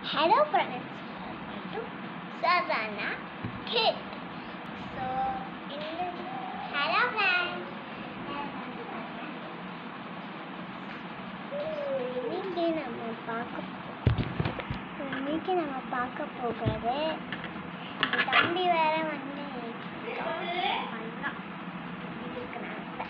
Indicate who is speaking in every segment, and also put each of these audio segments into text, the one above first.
Speaker 1: Hello friends, welcome to Savannah Kid. So, in this, hello friends. இன்னைக்கு நம்ம பார்க்க போ- இன்னைக்கு நம்ம பார்க்க போகிறது என் தம்பி வேற வந்து பண்ணான் இருக்கிறாங்க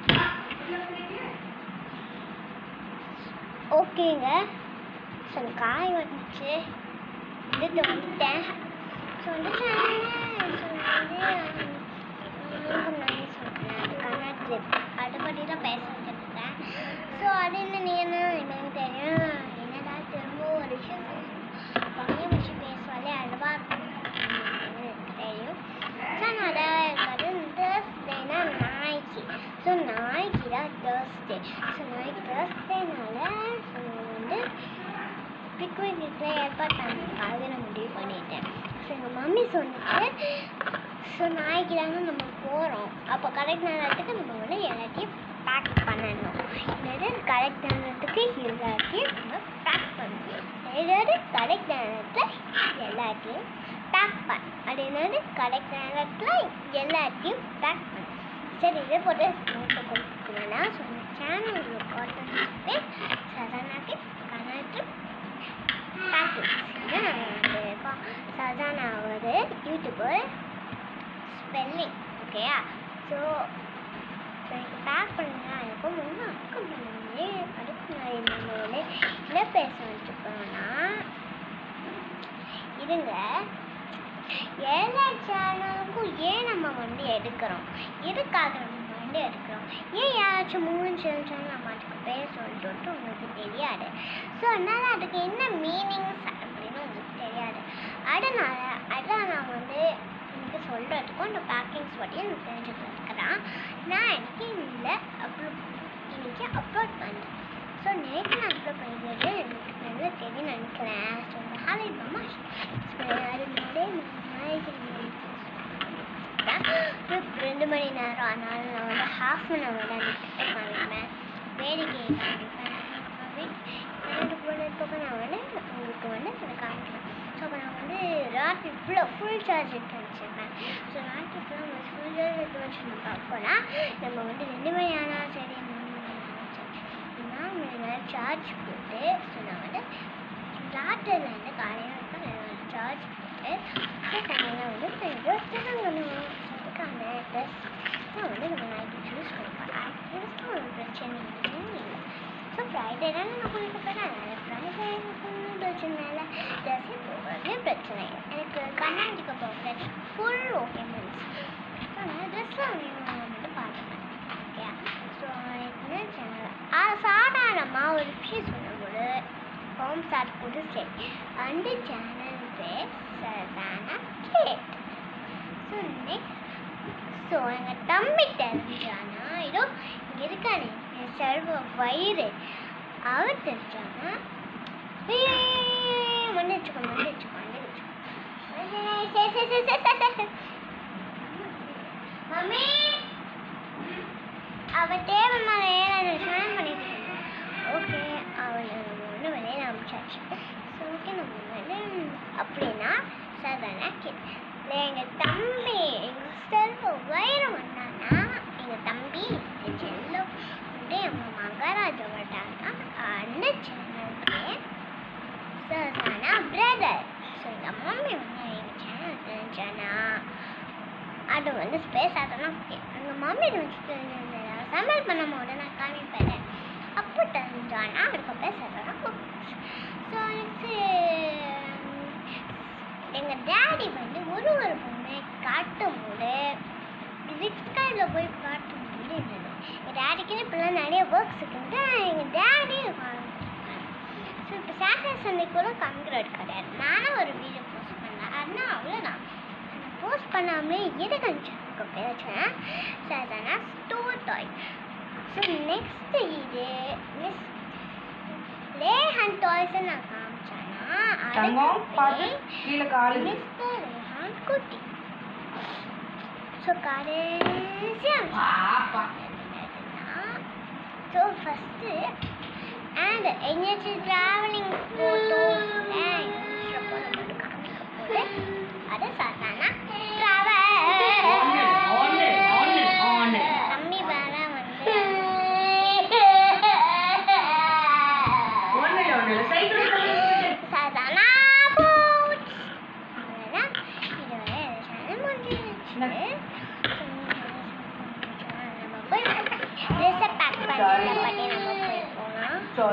Speaker 1: ஓகேங்க ஸோ காய் வந்துச்சு எடுத்து வந்துட்டேன் ஸோ வந்து ஸோ வந்து முன்னாடி சொன்னேன் அதுக்கான ட்ரிப் அதை பற்றி தான் பேச வச்சுருக்கேன் ஸோ அது என்ன நீ என்ன எனக்கு தெரியும் என்னடா திரும்ப ஒரு விஷயம் பழைய விஷயம் பேசுவாலே அழகா இருக்கும் அப்படின்னு எனக்கு தெரியும் ஸோ நான் அதான் இருக்காது தேர்ஸ்டேனா நாய்க்கு ஸோ நாய்க்கு தான் தேர்ஸ்டே ஸோ நாய்க்கு தேர்ஸ்டேனால ஸோ வந்து பிக்னிக் இருக்கிற ஏற்பாடு பண்ணுறதுக்காக நான் முடிவு பண்ணிட்டேன் ஸோ எங்கள் மம்மி சொன்னிச்சு ஸோ நாளைக்கு தாங்க நம்ம போகிறோம் அப்போ கரெக்ட் நேரத்துக்கு நம்ம வந்து எல்லாத்தையும் பேக் பண்ணணும் என்னது கரெக்ட் நேரத்துக்கு எல்லாத்தையும் நம்ம பேக் பண்ணணும் என்னது கரெக்ட் நேரத்தில் எல்லாத்தையும் பேக் பண்ண அது என்னது கரெக்ட் நேரத்தில் எல்லாத்தையும் பேக் பண்ண சரி இதே போட்டு கொடுக்கணும்னா ஸோ இந்த சேனல் காட்டன் பேர் சதனாக்கு கனெக்ட் சஜானா ஒரு யூடியூபர் ஸ்பெல்லிங் ஓகேயா ஸோ எனக்கு பேக் பண்ணுங்க எனக்கு முன்னே அக்கம் பண்ணி அதுக்கு முன்னாடி நம்ம வந்து என்ன பேச வச்சுக்கோன்னா இருங்க எல்லா சேனலுக்கும் ஏன் நம்ம வந்து எடுக்கிறோம் எதுக்காக நம்ம வந்து எடுக்கிறோம் ஏன் யாராச்சும் மூணு சேனல் நம்ம அதுக்கு பேர் சொல்லிட்டு உங்களுக்கு தெரியாது ஸோ அதனால் அதுக்கு என்ன மீனிங்ஸ் அப்படின்னு உங்களுக்கு தெரியாது அதனால் அதான் நான் வந்து எனக்கு சொல்கிறதுக்கும் இந்த பேக்கிங்ஸ் பற்றி எனக்கு தெரிஞ்சுக்கிறதுக்கு தான் நான் எனக்கு இதில் அப்லோட் இன்னைக்கு அப்லோட் பண்ணுறேன் ஸோ நேற்று நான் அப்லோட் பண்ணிக்கிறது எனக்கு நல்லா தெரியும் நினைக்கிறேன் ஸோ இந்த ஹாலை மாமா அது முன்னாடியே ரெண்டு மணி நேரம் அதனால நான் வந்து ஹாஃப் அன் ஹவர் தான் கிட்ட காமிப்பேன் வேடிக்கை காமிப்பேன் எனக்கு போனதுக்கு நான் வந்து உங்களுக்கு வந்து அதை காமிக்கிறேன் ஸோ அப்போ நான் வந்து ராத்திரி ஃபுல்லாக ஃபுல் சார்ஜ் எடுத்து வச்சுருப்பேன் ஸோ ராத்திரி ஃபுல்லாக ஃபுல் சார்ஜ் எடுத்து வச்சு பார்ப்போம்னா நம்ம வந்து ரெண்டு மணி ஆனால் சரி மூணு மணி ஆனாலும் சரி நான் மணி நேரம் சார்ஜ் போட்டு ஸோ நான் வந்து ராத்திரில இருந்து காலையில் வந்து சார்ஜ் போட்டு ஸோ காலையில் வந்து ட்ரெஸ் தான் பண்ணுவோம் அதுக்கான ட்ரெஸ் நான் வந்து நம்ம நைட்டு சூஸ் பண்ணுவேன் ட்ரெஸ்க்கு ஒரு பிரச்சனை இல்லை ஸோ ஃப்ரைடே தான் நான் குளிக்க போகிறேன் அதனால் ஃப்ரைடே எனக்கு ஒன்றும் பிரச்சனை இல்லை ட்ரெஸ்ஸே போகிறது பிரச்சனை இல்லை எனக்கு கண்ணாடிக்க போகிறது ஃபுல் ஓகே மீன்ஸ் ஸோ நான் ட்ரெஸ்ஸில் மட்டும் பார்த்துப்பேன் ஓகே ஸோ என்ன சேனல் ஆ சாதாரணமாக ஒரு விஷயம் சொல்லும்போது ஹோம் ஸ்டார்ட் புது சரி அந்த சேனல் பேர் சதானா கேட் ஸோ நெக்ஸ்ட் ஸோ எங்கள் தம்பி தெரிஞ்சானா இதோ இங்கே இருக்கானே என் செல்வ வயிறு அவர் தெரிஞ்சானா மன்னிச்சுக்கோ மன்னிச்சுக்கோ மன்னிச்சுக்கோ சரி சரி சரி சரி சரி சரி மம்மி அவ தேவைமா ஏழாவது ஸ்நானம் பண்ணிட்டு ஓகே அவளை நம்ம வந்து வெளியே அனுப்பிச்சாச்சு ஸோ ஓகே நம்ம வந்து அப்படின்னா சாதாரண கிட் இல்லை எங்கள் தம்பி எங்கள் செல்வ வயிறு வந்தானா எங்கள் தம்பி எங்கள் செல்லம் வந்து எங்கள் மகாராஜா வந்தானா அந்த சேனலுக்கு சாதாரண பிரதர் ஸோ எங்கள் மம்மி வந்து எங்கள் சேனல் தெரிஞ்சானா அது வந்து ஸ்பேஸ் ஆகணும் எங்கள் மம்மி வச்சு தெரிஞ்சது சமையல் பண்ணும் போது நான் காமிப்பேன் அப்போ தெரிஞ்சானா அதுக்கு பேசுறதுனா ஸோ நெக்ஸ்ட்டு எங்கள் டேடி வந்து ஒரு ஒரு பொம்மை காட்டும் போது ரிக்ஸ்கார்டில் போய் காட்டும் போது இருந்தது எங்கள் டேடிக்கு இப்போலாம் நிறைய ஒர்க்ஸ் இருக்குது எங்கள் டேடி ஸோ இப்போ சாட்டர்டே சண்டே கூட காமிக்கிறது கிடையாது நானும் ஒரு வீடியோ போஸ்ட் பண்ணேன் அதனால் அவ்வளோதான் போஸ்ட் பண்ணாமலே எது கணிச்சதுக்கு பேசுகிறேன் சாதாரண ஸ்டோர் டாய் ஸோ நெக்ஸ்ட் இது மிஸ் லேஹன் டாய்ஸை நான் காமிச்சேன்னா
Speaker 2: தங்கம் பார்த்து கீழே காலு
Speaker 1: மிஸ்டர் லேஹான் குட்டி ஸோ கடைசியாக
Speaker 2: பாப்பா
Speaker 1: ஸோ ஃபஸ்ட்டு அண்ட் எங்கேயாச்சும் ட்ராவலிங் ஃபோட்டோஸில்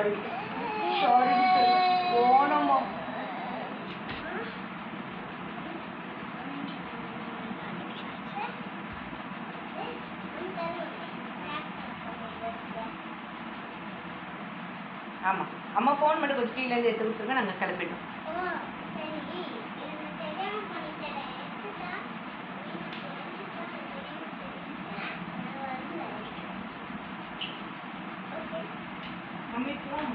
Speaker 2: சாரி சாரி போனோமா ஆமா அம்மா ஃபோன் மட்டும் கொஞ்சம் கீழே இருந்து எடுத்து கொடுத்துருங்க நாங்கள் கிளம்பிட்டோம் மம்மி ஃபோன்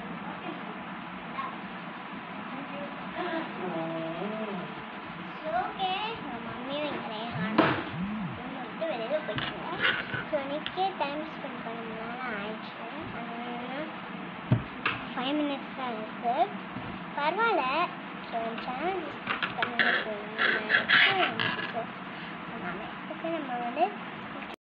Speaker 1: ஃபைவ் மினிட்ஸ் தான் இருக்கு பரவாயில்ல ஸோ சேனல் பண்ணுங்க ஓகே நம்ம வந்து